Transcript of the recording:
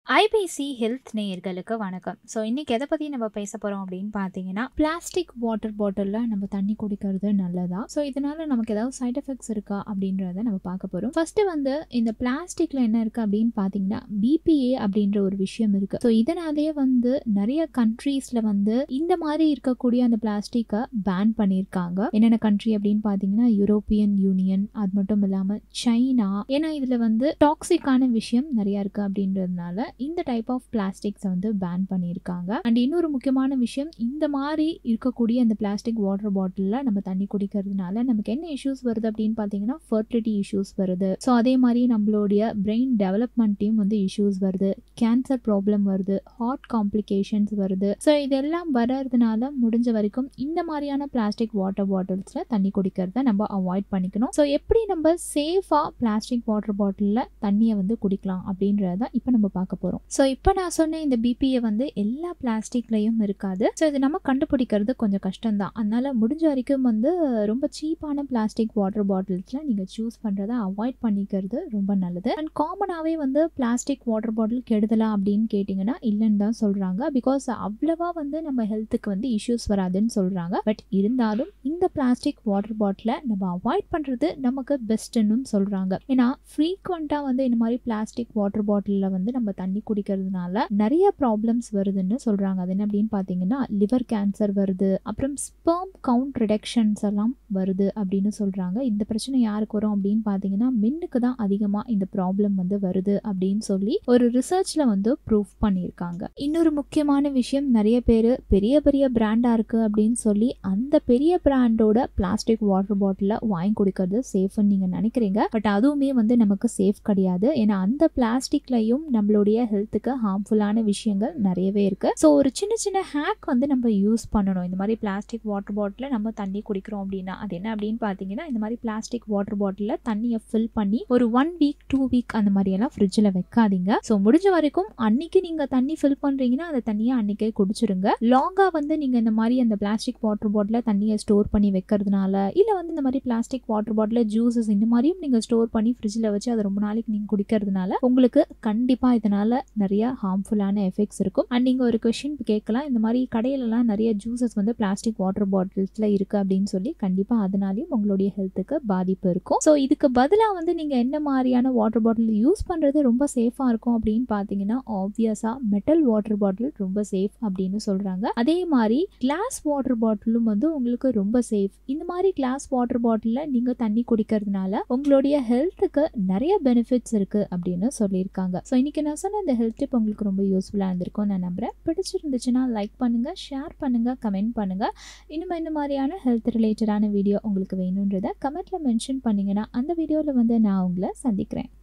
IBC health நேயர்களுக்கு வணக்கம் so இன்னைக்கு எதை பற்றி நம்ம பேச போகிறோம் அப்படின்னு பார்த்தீங்கன்னா பிளாஸ்டிக் வாட்டர் பாட்டிலில் நம்ம தண்ணி குடிக்கிறது நல்லதா ஸோ இதனால நமக்கு ஏதாவது சைட் எஃபெக்ட்ஸ் இருக்கா அப்படின்றத நம்ம பார்க்க போகிறோம் ஃபர்ஸ்ட் வந்து இந்த பிளாஸ்டிக்ல என்ன இருக்கு அப்படின்னு பார்த்தீங்கன்னா பிபிஏ அப்படின்ற ஒரு விஷயம் இருக்கு ஸோ இதனாலேயே வந்து நிறைய கண்ட்ரீஸ்ல வந்து இந்த மாதிரி இருக்கக்கூடிய அந்த பிளாஸ்டிக்கை பேன் பண்ணியிருக்காங்க என்னென்ன கண்ட்ரி அப்படின்னு பார்த்தீங்கன்னா யூரோப்பியன் யூனியன் அது மட்டும் இல்லாமல் சைனா ஏன்னா இதில் வந்து டாக்ஸிக்கான விஷயம் நிறைய இருக்கு அப்படின்றதுனால இந்த டைப் ஆஃப் பிளாஸ்டிக்ஸை வந்து பேன் பண்ணியிருக்காங்க அண்ட் இன்னொரு முக்கியமான விஷயம் இந்த மாதிரி இருக்கக்கூடிய அந்த பிளாஸ்டிக் வாட்டர் பாட்டிலில் நம்ம தண்ணி குடிக்கிறதுனால நமக்கு என்ன இஷ்யூஸ் வருது அப்படின்னு பார்த்தீங்கன்னா ஃபர்டிலிட்டி இஷ்யூஸ் வருது ஸோ அதே மாதிரி நம்மளுடைய பிரெயின் டெவலப்மெண்ட்டையும் வந்து இஷ்யூஸ் வருது கேன்சர் ப்ராப்ளம் வருது ஹார்ட் காம்ப்ளிகேஷன்ஸ் வருது ஸோ இதெல்லாம் வர்றதுனால முடிஞ்ச வரைக்கும் இந்த மாதிரியான பிளாஸ்டிக் வாட்டர் பாட்டில்ஸில் தண்ணி குடிக்கிறத நம்ம அவாய்ட் பண்ணிக்கணும் ஸோ எப்படி நம்ம சேஃபாக பிளாஸ்டிக் வாட்டர் பாட்டிலில் தண்ணியை வந்து குடிக்கலாம் அப்படின்றத இப்போ நம்ம பார்க்க போகிறோம் ஸோ இப்போ நான் சொன்ன இந்த பிபிஏ வந்து எல்லா பிளாஸ்டிக்லையும் இருக்காது ஸோ இது நம்ம கண்டுபிடிக்கிறது கொஞ்சம் கஷ்டம்தான் அதனால முடிஞ்ச வரைக்கும் வந்து ரொம்ப சீப்பான பிளாஸ்டிக் வாட்டர் பாட்டில்ஸில் நீங்கள் சூஸ் பண்ணுறதை அவாய்ட் பண்ணிக்கிறது ரொம்ப நல்லது அண்ட் காமனாகவே வந்து பிளாஸ்டிக் வாட்டர் பாட்டில் கெடுதலா அப்படின்னு கேட்டிங்கன்னா இல்லைன்னு தான் சொல்கிறாங்க பிகாஸ் அவ்வளவா வந்து நம்ம ஹெல்த்துக்கு வந்து இஷ்யூஸ் வராதுன்னு சொல்கிறாங்க பட் இருந்தாலும் இந்த பிளாஸ்டிக் வாட்டர் பாட்டிலை நம்ம அவாய்ட் பண்ணுறது நமக்கு பெஸ்ட்டுன்னு சொல்கிறாங்க ஏன்னா ஃப்ரீக்வெண்ட்டாக வந்து இந்த மாதிரி பிளாஸ்டிக் வாட்டர் பாட்டிலில் வந்து நம்ம தண்ணி குடிக்கிறதுனால நிறைய ப்ராப்ளம்ஸ் வருதுன்னு சொல்கிறாங்க அது என்ன அப்படின்னு பார்த்தீங்கன்னா லிவர் கேன்சர் வருது அப்புறம் ஸ்பெர்ம் கவுண்ட் ரிடக்ஷன்ஸ் எல்லாம் வருது அப்படின்னு சொல்கிறாங்க இந்த பிரச்சனை யாருக்கு வரும் அப்படின்னு பார்த்தீங்கன்னா மென்னுக்கு தான் அதிகமாக இந்த ப்ராப்ளம் வந்து வருது அப்படின்னு சொல்லி ஒரு ரிசர்ச்சில் வந்து ப்ரூஃப் பண்ணியிருக்காங்க இன்னொரு முக்கியமான விஷயம் நிறைய பேர் பெரிய பெரிய பிராண்டாக இருக்குது அப்படின்னு சொல்லி அந்த பெரிய பிராண்டோட பிளாஸ்டிக் வாட்டர் பாட்டிலை வாங்கி குடிக்கிறது சேஃப்னு நீங்கள் நினைக்கிறீங்க பட் அதுவுமே வந்து நமக்கு சேஃப் கிடையாது ஏன்னா அந்த பிளாஸ்டிக்லையும் நம்மளுடைய ஹெல்த்துக்கு ஹார்ம்ஃபுல்லான விஷயங்கள் நிறையவே இருக்குது ஸோ ஒரு சின்ன சின்ன ஹேக் வந்து நம்ம யூஸ் பண்ணணும் இந்த மாதிரி பிளாஸ்டிக் வாட்டர் பாட்டிலில் நம்ம தண்ணி குடிக்கிறோம் அப்படின்னா அது என்ன அப்படின்னு பார்த்தீங்கன்னா இந்த மாதிரி பிளாஸ்டிக் வாட்டர் பாட்டிலில் தண்ணியை ஃபில் பண்ணி ஒரு ஒன் வீக் டூ வீக் அந்த மாதிரியெல்லாம் ஃப்ரிட்ஜில் வைக்காதீங்க ஸோ முடிஞ்ச வரைக்கும் அன்னைக்கு நீங்கள் தண்ணி ஃபில் பண்ணுறீங்கன்னா அந்த தண்ணியை அன்னைக்கே குடிச்சிருங்க லாங்காக வந்து நீங்கள் இந்த மாதிரி அந்த பிளாஸ்டிக் வாட்டர் பாட்டிலில் தண்ணியை ஸ்டோர் பண்ணி வைக்கிறதுனால இல்லை வந்து இந்த மாதிரி பிளாஸ்டிக் வாட்டர் பாட்டிலில் ஜூஸஸ் இந்த மாதிரியும் நீங்கள் ஸ்டோர் பண்ணி ஃப்ரிட்ஜில் வச்சு அதை ரொம்ப நாளைக்கு நீங்கள் குடிக்கிறதுனால உங்களுக்கு கண்டிப்பாக இதனால் நிறைய ஹார்ம்ஃபுல்லான எஃபெக்ட்ஸ் இருக்கும் அண்ட் நீங்கள் ஒரு கொஷின் கேட்கலாம் இந்த மாதிரி கடையிலலாம் நிறைய ஜூஸஸ் வந்து பிளாஸ்டிக் வாட்டர் பாட்டில்ஸில் இருக்குது அப்படின்னு சொல்லி கண்டிப்பாக அதனாலையும் உங்களுடைய ஹெல்த்துக்கு பாதிப்பு இருக்கும் ஸோ இதுக்கு பதிலாக வந்து நீங்கள் என்ன மாதிரியான வாட்டர் பாட்டில் யூஸ் பண்ணுறது ரொம்ப சேஃபாக இருக்கும் அப்படின்னு பார்த்தீங்கன்னா ஆப்வியஸாக மெட்டல் வாட்டர் பாட்டில் ரொம்ப சேஃப் அப்படின்னு சொல்கிறாங்க அதே மாதிரி கிளாஸ் வாட்டர் பாட்டிலும் வந்து உங்களுக்கு ரொம்ப சேஃப் இந்த மாதிரி கிளாஸ் வாட்டர் பாட்டிலில் நீங்கள் தண்ணி குடிக்கிறதுனால உங்களுடைய ஹெல்த்துக்கு நிறைய பெனிஃபிட்ஸ் இருக்குது அப்படின்னு சொல்லியிருக்காங்க ஸோ இன்றைக்கி நான் சொன்ன இந்த ஹெல்த் டிப் உங்களுக்கு ரொம்ப யூஸ்ஃபுல்லாக இருந்திருக்கும் நான் நம்புகிறேன் பிடிச்சிருந்துச்சுன்னா லைக் பண்ணுங்கள் ஷேர் பண்ணுங்கள் கமெண்ட் பண்ணுங்கள் இன்னும் இந்த மாதிரியான ஹெல்த் ரிலேட்டடான வீடியோ உங்களுக்கு வேணுன்றதை கமெண்ட்டில் மென்ஷன் பண்ணிங்கன்னா அந்த வீடியோவில் வந்து நான் உங்களை சந்திக்கிறேன்